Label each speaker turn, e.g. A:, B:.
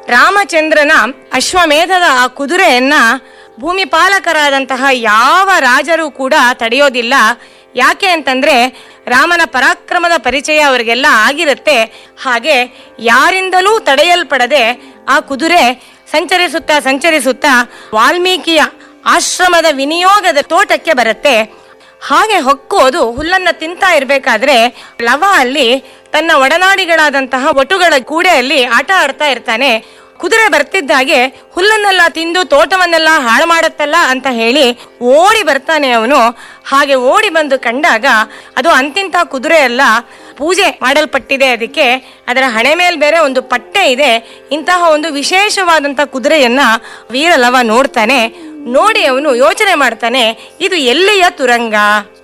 A: ರಾಮಚಂದ್ರನ ಅಶ್ವಮೇಧದ ಆ ಕುದುರೆಯನ್ನ ಭೂಮಿ ಪಾಲಕರಾದಂತಹ ಯಾವ ರಾಜರು ಕೂಡ ತಡೆಯೋದಿಲ್ಲ ಯಾಕೆ ಅಂತಂದ್ರೆ ರಾಮನ ಪರಾಕ್ರಮದ ಪರಿಚಯ ಅವರಿಗೆಲ್ಲ ಆಗಿರುತ್ತೆ ಹಾಗೆ ಯಾರಿಂದಲೂ ತಡೆಯಲ್ಪಡದೆ ಆ ಕುದುರೆ ಸಂಚರಿಸುತ್ತಾ ಸಂಚರಿಸುತ್ತಾ ವಾಲ್ಮೀಕಿಯ ಆಶ್ರಮದ ವಿನಿಯೋಗದ ತೋಟಕ್ಕೆ ಬರುತ್ತೆ ಹಾಗೆ ಹೊಕ್ಕು ಅದು ಹುಲ್ಲನ್ನ ತಿಂತಾ ಇರ್ಬೇಕಾದ್ರೆ ಲವ ಅಲ್ಲಿ ತನ್ನ ಒಡನಾಡಿಗಳಾದಂತಹ ಒಟುಗಳ ಕೂಡೆಯಲ್ಲಿ ಆಟ ಆಡ್ತಾ ಇರ್ತಾನೆ ಕುದುರೆ ಬರ್ತಿದ್ದ ಹಾಗೆ ಹುಲ್ಲನ್ನೆಲ್ಲ ತಿಂದು ತೋಟವನ್ನೆಲ್ಲ ಹಾಳು ಮಾಡತ್ತಲ್ಲ ಅಂತ ಹೇಳಿ ಓಡಿ ಬರ್ತಾನೆ ಅವನು ಹಾಗೆ ಓಡಿ ಬಂದು ಕಂಡಾಗ ಅದು ಅಂತಿಂತ ಕುದುರೆ ಅಲ್ಲ ಪೂಜೆ ಮಾಡಲ್ಪಟ್ಟಿದೆ ಅದಕ್ಕೆ ಅದರ ಹಣೆ ಮೇಲೆ ಬೇರೆ ಒಂದು ಪಟ್ಟೆ ಇದೆ ಇಂತಹ ಒಂದು ವಿಶೇಷವಾದಂತಹ ಕುದುರೆಯನ್ನ ವೀರಲವ ನೋಡ್ತಾನೆ ನೋಡಿ ಅವನು ಯೋಚನೆ ಮಾಡ್ತಾನೆ ಇದು ಎಲ್ಲಿಯ ತುರಂಗ